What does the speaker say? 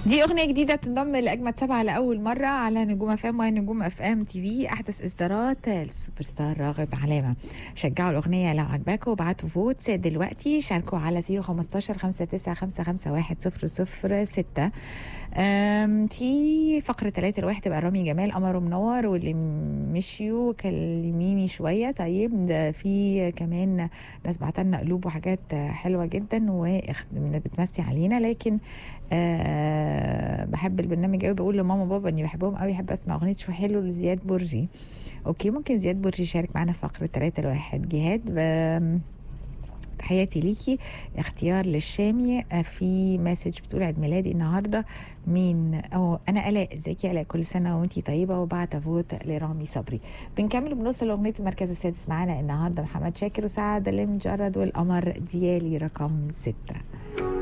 دي أغنية جديدة تنضم لأجمد سبعة لأول مرة على نجوم اف ام ونجوم اف ام تي في أحدث إصدارات السوبر ستار راغب علامة شجعوا الأغنية لو عجباكم وابعتوا فوت دلوقتي شاركوا على 015 59 ستة في فقرة ثلاثة الواحد تبقى رامي جمال قمر ومنور واللي مشيوا كلميني شوية طيب ده في كمان ناس بعتلنا قلوب وحاجات حلوة جدا وبتمسي علينا لكن أه بحب البرنامج قوي بقول لماما وبابا اني بحبهم قوي بحب اسمع اغنيه شو حلو لزياد برجي اوكي ممكن زياد برجي يشارك معنا في فقره 3 لواحد جهاد ب... تحياتي ليكي اختيار للشامي في مسج بتقول عيد ميلادي النهارده مين او انا الاء ازيك يا الاء كل سنه وانتي طيبه وبعت فوت لرامي صبري بنكمل بنوصل لاغنيه المركز السادس معانا النهارده محمد شاكر وسعد المجرد والقمر ديالي رقم سته